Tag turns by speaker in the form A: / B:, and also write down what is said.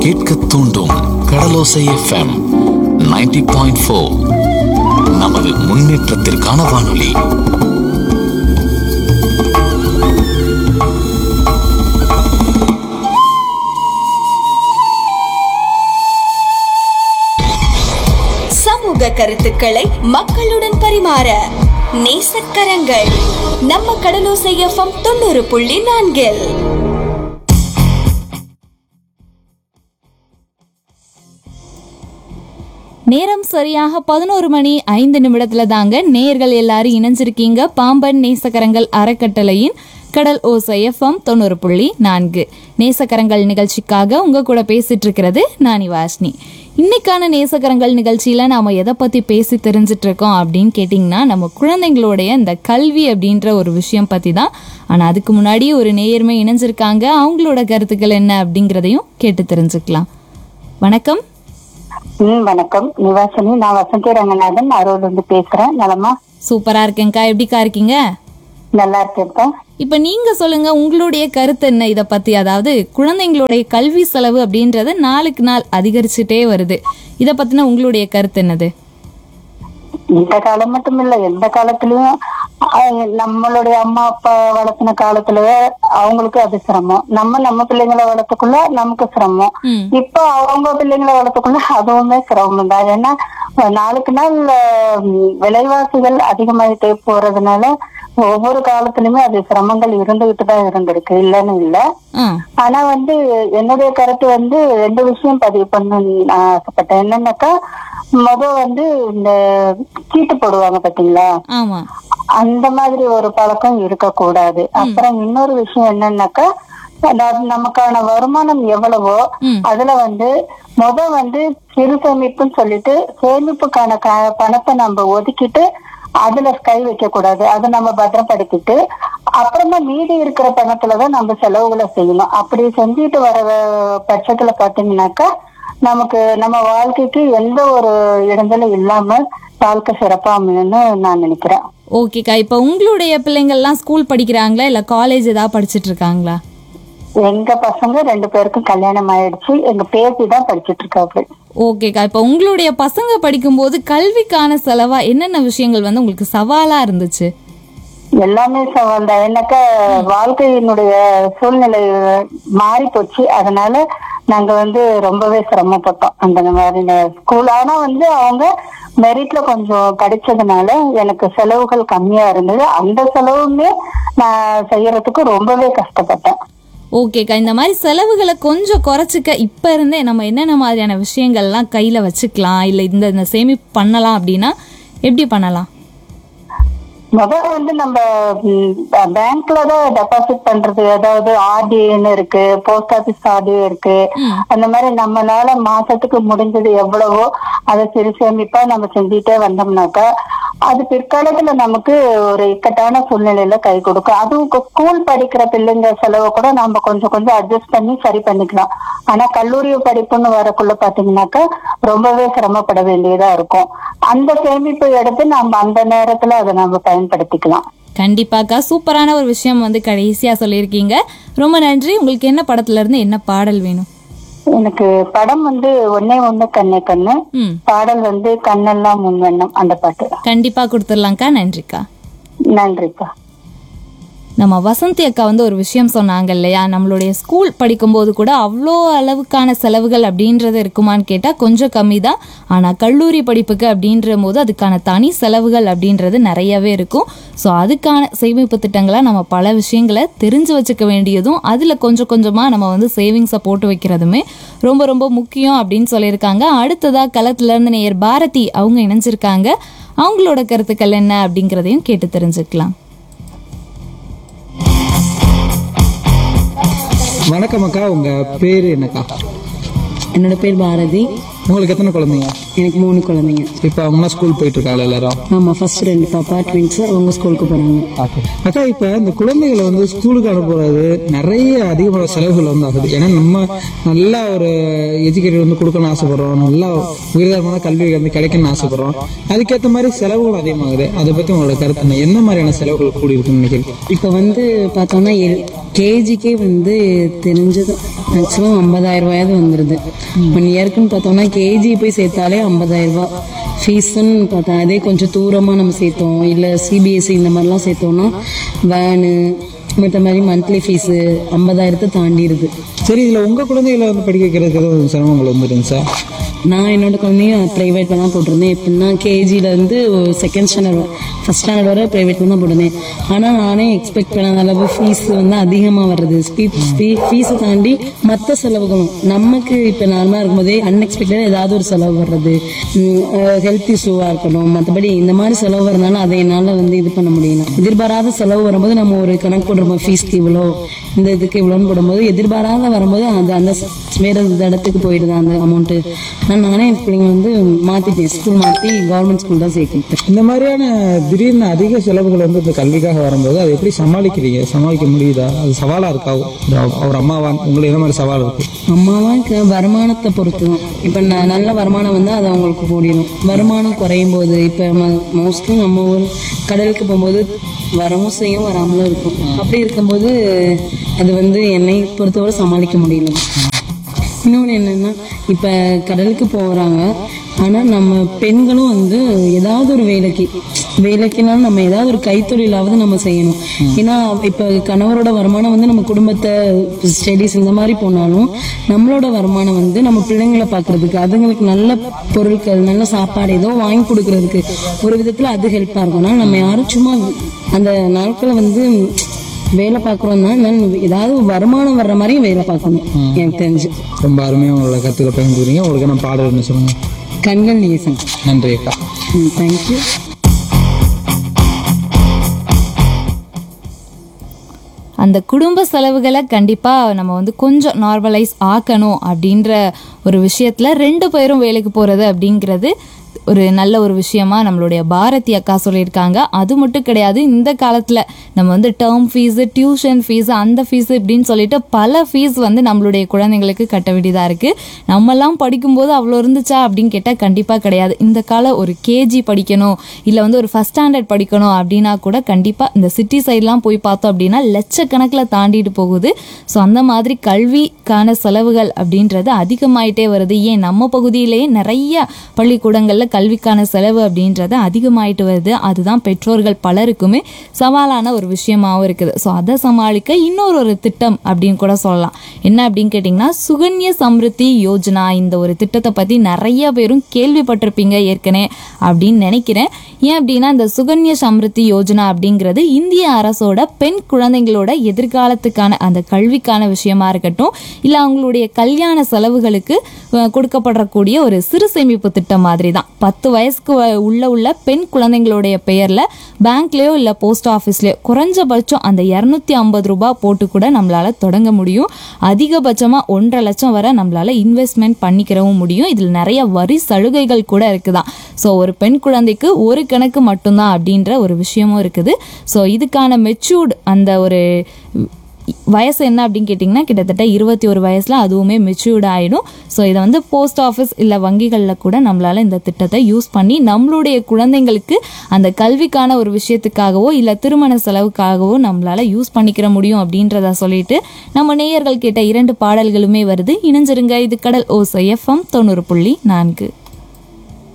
A: கேட்க தூண்டும் கடலோசை FM 90.4 point four நமது முன்னேற்றத்திற்கான வானொலி
B: சமூக கருத்துக்களை மக்களுடன் பரிமாற நேசக்கரங்கள் நம்ம கடலோசை எஃப்எம் தொண்ணூறு புள்ளி நான்கில்
C: நேரம் சரியாக பதினோரு மணி ஐந்து நிமிடத்துல தாங்க நேயர்கள் எல்லாரும் இணைஞ்சிருக்கீங்க பாம்பன் நேசக்கரங்கள் அறக்கட்டளையின் கடல் ஓசை எஃப்எம் தொண்ணூறு புள்ளி நான்கு நேசக்கரங்கள் நிகழ்ச்சிக்காக உங்க கூட பேசிட்டு இருக்கிறது நானி வாஷ்னி இன்னைக்கான நேசக்கரங்கள் நிகழ்ச்சியில நாம எதை பத்தி பேசி தெரிஞ்சிட்டு இருக்கோம் அப்படின்னு கேட்டிங்கன்னா நம்ம குழந்தைங்களுடைய இந்த கல்வி அப்படின்ற ஒரு விஷயம் பத்தி தான் ஆனா அதுக்கு முன்னாடி ஒரு நேயர்மை இணைஞ்சிருக்காங்க அவங்களோட கருத்துக்கள் என்ன அப்படிங்கிறதையும் கேட்டு தெரிஞ்சுக்கலாம் வணக்கம்
D: ம் வணக்கம் நிவாசினி நான் வசந்தி ரங்கநாதன் அரோடு இருந்து பேசுறேன் நலமா
C: சூப்பரா இருக்கேன்க்கா எப்படிக்கா இருக்கீங்க
D: நல்லா இருக்கேன்ப்பா
C: இப்ப நீங்க சொல்லுங்க உங்களுடைய கருத்து என்ன இத பத்தி அதாவது குழந்தைங்களுடைய கல்வி செலவு அப்படின்றது நாளுக்கு நாள் அதிகரிச்சுட்டே வருது இத பத்தின உங்களுடைய கருத்து என்னது
D: இந்த காலம் மட்டும் இல்ல எந்த காலத்திலயும் அஹ், நம்மளுடைய அம்மா அப்பா வளர்த்தின காலத்துல அவங்களுக்கு அது சிரமம் நம்ம நம்ம பிள்ளைங்களை வளர்த்துக்குள்ள நமக்கு சிரமம்
C: ம்.
D: இப்போ அவங்க பிள்ளைங்களை வளர்த்துக்குள்ள அதுவுமே சிரமம் தான் ஏன்னா அஹ், நாளுக்கு நாள் அஹ், விலைவாசிகள் அதிகமாயிட்டே போறதுனால ஒவ்வொரு காலத்திலுமே அது சிரமங்கள் இருந்துகிட்டு தான் இருந்திருக்கு இல்லைன்னு இல்லை
C: ஆ
D: ஆனா வந்து என்னுடைய கருத்து வந்து ரெண்டு விஷயம் பதிவு பண்ண நான் ஆசைப்பட்டேன் என்னன்னாக்கா முத வந்து இந்த சீட்டு போடுவாங்க பாத்தீங்களா
C: ஆமா
D: அந்த மாதிரி ஒரு பழக்கம் இருக்கக்கூடாது அப்புறம் இன்னொரு விஷயம் என்னன்னாக்கா அதாவது நமக்கான வருமானம் எவ்வளவோ
C: ம்.
D: அதுல வந்து முத வந்து சிறு சேமிப்புன்னு சொல்லிட்டு சேமிப்புக்கான க- பணத்தை நம்ம ஒதுக்கிட்டு அதுல கை வைக்க கூடாது அதை நம்ம பத்திரப்படுத்திட்டு அப்புறமா மீதி இருக்கிற பணத்துலதான் நம்ம செலவுகளை செய்யணும் அப்படி செஞ்சுட்டு வர வ- பட்சத்துல பாத்தீங்கன்னாக்கா நமக்கு நம்ம வாழ்க்கைக்கு எந்த ஒரு இடைஞ்சலும் இல்லாம வாழ்க்கை சிறப்பா அமையும்னு நான் நினைக்கிறேன்
C: ஓகேக்கா இப்ப உங்களுடைய பிள்ளைங்கள்லாம் ஸ்கூல் படிக்கிறாங்களா இல்ல காலேஜ் ஏதாவது படிச்சிட்டு இருக்காங்களா
D: எங்க பசங்க ரெண்டு பேருக்கும் கல்யாணம் ஆயிடுச்சு எங்க பேத்தி தான் படிச்சிட்டு இருக்காப்ல
C: ஓகேக்கா இப்ப உங்களுடைய பசங்க படிக்கும்போது கல்விக்கான செலவா என்னென்ன விஷயங்கள் வந்து உங்களுக்கு சவாலா இருந்துச்சு
D: எல்லாமே சவால் தான் என்னக்கா வாழ்க்கையினுடைய சூழ்நிலை மாறி போச்சு அதனால நாங்க வந்து ரொம்பவே சிரமப்பட்டோம் அந்த மாதிரி ஸ்கூல் ஆனா வந்து அவங்க மெரிட்ல கொஞ்சம் படிச்சதுனால எனக்கு செலவுகள் கம்மியா இருந்தது அந்த செலவுமே நான் செய்யறதுக்கு ரொம்பவே கஷ்டப்பட்டேன்
C: ஓகேக்கா இந்த மாதிரி செலவுகளை கொஞ்சம் குறைச்சிக்க இப்ப இருந்தே நம்ம என்னென்ன மாதிரியான விஷயங்கள்லாம் கையில வச்சுக்கலாம் இல்ல இந்த இந்த சேமிப்பு பண்ணலாம் அப்படின்னா எப்படி பண்ணலாம்
D: முதல்ல வந்து நம்ம பேங்க்ல தான் டெபாசிட் பண்றது அதாவது ஆர்டின்னு இருக்கு போஸ்ட் ஆபீஸ் ஆர்டி இருக்கு அந்த மாதிரி நம்மளால மாசத்துக்கு முடிஞ்சது எவ்வளவோ அதை சிறு சேமிப்பா நம்ம செஞ்சுட்டே வந்தோம்னாக்கா அது பிற்காலத்துல நமக்கு ஒரு இக்கட்டான சூழ்நிலையில கை கொடுக்கும் அதுவும் ஸ்கூல் படிக்கிற பிள்ளைங்க செலவை கூட நம்ம கொஞ்சம் கொஞ்சம் அட்ஜஸ்ட் பண்ணி சரி பண்ணிக்கலாம் ஆனா கல்லூரி படிப்புன்னு வரக்குள்ள பாத்தீங்கன்னாக்கா ரொம்பவே சிரமப்பட வேண்டியதா இருக்கும் அந்த சேமிப்பு எடுத்து நம்ம அந்த நேரத்துல அதை நம்ம பயன்படுத்திக்கலாம்
C: கண்டிப்பாக்கா சூப்பரான ஒரு விஷயம் வந்து கடைசியா சொல்லியிருக்கீங்க ரொம்ப நன்றி உங்களுக்கு என்ன படத்துல இருந்து என்ன பாடல் வேணும்
D: எனக்கு படம் வந்து ஒன்னே ஒண்ணு கண்ணே கண்ணு
C: ம்
D: பாடல் வந்து கண்ணெல்லாம் முன்வண்ணம் அந்த பாட்டு
C: கண்டிப்பா கொடுத்துடலாம்க்கா நன்றிக்கா
D: நன்றிப்பா
C: நம்ம வசந்தி அக்கா வந்து ஒரு விஷயம் சொன்னாங்க இல்லையா நம்மளுடைய ஸ்கூல் படிக்கும்போது கூட அவ்வளோ அளவுக்கான செலவுகள் அப்படின்றது இருக்குமான்னு கேட்டால் கொஞ்சம் கம்மி தான் ஆனால் கல்லூரி படிப்புக்கு அப்படின்ற போது அதுக்கான தனி செலவுகள் அப்படின்றது நிறையவே இருக்கும் ஸோ அதுக்கான சேமிப்பு திட்டங்களை நம்ம பல விஷயங்களை தெரிஞ்சு வச்சுக்க வேண்டியதும் அதில் கொஞ்சம் கொஞ்சமாக நம்ம வந்து சேவிங்ஸை போட்டு வைக்கிறதுமே ரொம்ப ரொம்ப முக்கியம் அப்படின்னு சொல்லியிருக்காங்க அடுத்ததாக களத்துலேருந்து நேயர் பாரதி அவங்க இணைஞ்சிருக்காங்க அவங்களோட கருத்துக்கள் என்ன அப்படிங்கிறதையும் கேட்டு தெரிஞ்சுக்கலாம்
E: வணக்கம் அக்கா உங்க பேரு என்னக்கா
F: என்னோட பேர் பாரதி
E: உங்களுக்கு எத்தனை குழந்தைங்க
F: எனக்கு மூணு குழந்தைங்க
E: இப்போ அவங்களாம் ஸ்கூல் போயிட்டு இருக்காங்க எல்லாரும்
F: ஆமாம் ஃபர்ஸ்ட் ரெண்டு பாப்பா ட்வின்ஸ் அவங்க ஸ்கூலுக்கு போகிறாங்க
E: அக்கா இப்ப இந்த குழந்தைகளை வந்து ஸ்கூலுக்கு அனுப்புறது நிறைய அதிகமான செலவுகள் வந்து ஆகுது ஏன்னா நம்ம நல்ல ஒரு எஜுகேட்டர் வந்து கொடுக்கணும்னு ஆசைப்படுறோம் நல்லா உயர்தரமான கல்வி வந்து கிடைக்கணும்னு ஆசைப்படுறோம் அதுக்கேற்ற மாதிரி செலவுகள் அதிகமாகுது அதை பத்தி உங்களோட கருத்து என்ன? என்ன மாதிரியான செலவுகள் கூடி இருக்குன்னு நினைக்கிறீங்க
F: இப்போ வந்து பார்த்தோம்னா கேஜிக்கே வந்து தெரிஞ்சது மேக்ஸிமம் ஐம்பதாயிரம் ரூபாயாவது வந்துடுது ஒன் இயர்க்குன்னு பார்த்தோம்னா கேஜி போய் சேர்த்தாலே ஐம்பதாயிரம் ரூபாய் ஃபீஸுன்னு பார்த்தா அதே கொஞ்சம் தூரமாக நம்ம சேர்த்தோம் இல்லை சிபிஎஸ்சி இந்த மாதிரிலாம் சேர்த்தோம்னா வேனு மற்ற மாதிரி மந்த்லி ஃபீஸு ஐம்பதாயிரத்தை தாண்டிடுது
E: சரி இதுல உங்க குழந்தைகளை வந்து படிக்க வைக்கிறதுக்கு எதுவும் சிரமங்கள் வந்துருங்க சார்
F: நான் என்னோட குழந்தைய ப்ரைவேட்டில் தான் போட்டிருந்தேன் எப்படின்னா கேஜியில் இருந்து செகண்ட் ஸ்டாண்டர்ட் ஃபஸ்ட் ஸ்டாண்டர்ட் வரை ப்ரைவேட்டில் தான் போட்டிருந்தேன் ஆனால் நானே எக்ஸ்பெக்ட் பண்ணாத அளவு ஃபீஸ் வந்து அதிகமாக வர்றது ஃபீஸை தாண்டி மற்ற செலவுகளும் நமக்கு இப்போ நார்மலாக இருக்கும்போதே அன்எக்ஸ்பெக்டடாக ஏதாவது ஒரு செலவு வர்றது ஹெல்த் இஷ்யூவாக இருக்கணும் மற்றபடி இந்த மாதிரி செலவு வரனால அதை என்னால் வந்து இது பண்ண முடியல எதிர்பாராத செலவு வரும்போது நம்ம ஒரு கணக்கு போடுறோம் ஃபீஸ்க்கு இவ்வளோ இந்த இதுக்கு இவ்வளோன்னு போடும்போது எதிர்பாராத வரும்போது அது அந்த ஸ்- வேற இந்த இடத்துக்கு போயிடுது அந்த அமௌண்ட்டு ஆனால் நானே என் பிள்ளைங்க வந்து மாற்றிட்டேன் ஸ்கூல் மாற்றி கவர்மெண்ட் ஸ்கூல் தான் சேர்க்கணும்
E: இந்த மாதிரியான திடீர்னு அதிக செலவுகள் வந்து இந்த கல்விக்காக வரும்போது அதை எப்படி சமாளிக்கிறீங்க சமாளிக்க முடியுதா அது சவாலா இருக்கா ஒரு- ஒரு அம்மாவா உங்களுக்கு என்ன மாதிரி சவால் இருக்கு
F: அம்மாவாக்கு வருமானத்தை பொறுத்து தான் இப்போ நான் நல்ல வருமானம் வந்தால் அது அவங்களுக்கு கூடிடும் வருமானம் குறையும் போது இப்போ மோஸ்ட்லி நம்ம ஊர் கடலுக்கு போகும்போது வரவும் செய்யும் வராமலும் இருக்கும் அப்படி இருக்கும்போது அது வந்து என்னை பொறுத்தவரை சமாளிக்க முடியல இன்னொன்று என்னன்னா இப்போ கடலுக்கு போகிறாங்க ஆனால் நம்ம பெண்களும் வந்து ஏதாவது ஒரு வேலைக்கு வேலைக்குனாலும் நம்ம ஏதாவது ஒரு கைத்தொழிலாவது நம்ம செய்யணும் ஏன்னா இப்போ கணவரோட வருமானம் வந்து நம்ம குடும்பத்தை ஸ்டடீஸ் இந்த மாதிரி போனாலும் நம்மளோட வருமானம் வந்து நம்ம பிள்ளைங்களை பார்க்கறதுக்கு அதுங்களுக்கு நல்ல பொருட்கள் நல்ல சாப்பாடு ஏதோ வாங்கி கொடுக்கறதுக்கு ஒரு விதத்தில் அது ஹெல்ப்பாக இருக்கும் ஆனால் நம்ம யாரும் சும்மா அந்த நாட்களை வந்து வேலை பார்க்குறோம் தான் இருந்தாலும் ஏதாவது வருமானம் வர்ற மாதிரியும் வேலை பார்க்கணும் எனக்கு தெரிஞ்சு
E: ரொம்ப அருமையாக உங்களோட கருத்துக்களை பகிர்ந்துக்கிறீங்க உங்களுக்கு என்ன பாடல் என்ன சொல்லுங்க
F: கண்கள் நேசம்
E: நன்றி அக்கா
F: தேங்க்யூ
C: அந்த குடும்ப செலவுகளை கண்டிப்பாக நம்ம வந்து கொஞ்சம் நார்மலைஸ் ஆக்கணும் அப்படின்ற ஒரு விஷயத்தில் ரெண்டு பேரும் வேலைக்கு போகிறது அப்படிங்கிறது ஒரு நல்ல ஒரு விஷயமா நம்மளுடைய பாரதி அக்கா சொல்லியிருக்காங்க அது மட்டும் கிடையாது இந்த காலத்தில் நம்ம வந்து டேர்ம் ஃபீஸு டியூஷன் ஃபீஸு அந்த ஃபீஸு இப்படின்னு சொல்லிட்டு பல ஃபீஸ் வந்து நம்மளுடைய குழந்தைங்களுக்கு கட்ட வேண்டியதாக இருக்குது நம்மலாம் படிக்கும்போது அவ்வளோ இருந்துச்சா அப்படின்னு கேட்டால் கண்டிப்பாக கிடையாது இந்த கால ஒரு கேஜி படிக்கணும் இல்லை வந்து ஒரு ஃபஸ்ட் ஸ்டாண்டர்ட் படிக்கணும் அப்படின்னா கூட கண்டிப்பாக இந்த சிட்டி சைட்லாம் போய் பார்த்தோம் அப்படின்னா லட்சக்கணக்கில் தாண்டிட்டு போகுது ஸோ அந்த மாதிரி கல்விக்கான செலவுகள் அப்படின்றது அதிகமாயிட்டே வருது ஏன் நம்ம பகுதியிலேயே நிறைய பள்ளிக்கூடங்களில் கல்விக்கான செலவு அப்படின்றது அதிகமாயிட்டு வருது அதுதான் பெற்றோர்கள் பலருக்குமே சவாலான ஒரு விஷயமாவும் இருக்குது ஸோ அதை சமாளிக்க இன்னொரு ஒரு திட்டம் அப்படின்னு கூட சொல்லலாம் என்ன அப்படின்னு கேட்டிங்கன்னா சுகன்ய சம்ருத்தி யோஜனா இந்த ஒரு திட்டத்தை பற்றி நிறைய பேரும் கேள்விப்பட்டிருப்பீங்க ஏற்கனவே அப்படின்னு நினைக்கிறேன் ஏன் அப்படின்னா இந்த சுகன்ய சம்ருத்தி யோஜனா அப்படிங்கிறது இந்திய அரசோட பெண் குழந்தைங்களோட எதிர்காலத்துக்கான அந்த கல்விக்கான விஷயமா இருக்கட்டும் இல்லை அவங்களுடைய கல்யாண செலவுகளுக்கு அஹ், கொடுக்கப்படக்கூடிய ஒரு சிறு சேமிப்பு திட்டம் மாதிரி தான் பத்து வயசுக்கு வ- உள்ள உள்ள பெண் குழந்தைங்களுடைய பெயர்ல பேங்க்லயோ இல்லை போஸ்ட் ஆஃபீஸ்லயோ குறைஞ்சபட்சம் அந்த இரநூத்தி ஐம்பது ரூபாய் போட்டு கூட நம்மளால தொடங்க முடியும் அதிகபட்சமாக ஒன்றரை லட்சம் வரை நம்மளால இன்வெஸ்ட்மெண்ட் பண்ணிக்கிறவும் முடியும் இதில் நிறைய வரி சலுகைகள் கூட இருக்குதான் ஸோ ஒரு பெண் குழந்தைக்கு ஒரு கணக்கு மட்டும்தான் அப்படின்ற ஒரு விஷயமும் இருக்குது ஸோ இதுக்கான மெச்சூர்டு அந்த ஒரு வயசு என்ன அப்படின்னு கேட்டிங்கன்னா கிட்டத்தட்ட இருபத்தி ஒரு வயசில் அதுவுமே மெச்சூர்ட் ஆகிடும் ஸோ இதை வந்து போஸ்ட் ஆஃபீஸ் இல்லை வங்கிகளில் கூட நம்மளால் இந்த திட்டத்தை யூஸ் பண்ணி நம்மளுடைய குழந்தைங்களுக்கு அந்த கல்விக்கான ஒரு விஷயத்துக்காகவோ இல்லை திருமண செலவுக்காகவோ நம்மளால் யூஸ் பண்ணிக்கிற முடியும் அப்படின்றத சொல்லிட்டு நம்ம நேயர்கள் கேட்ட இரண்டு பாடல்களுமே வருது இணைஞ்சிருங்க இது கடல் ஓசை எஃப்எம் தொண்ணூறு புள்ளி நான்கு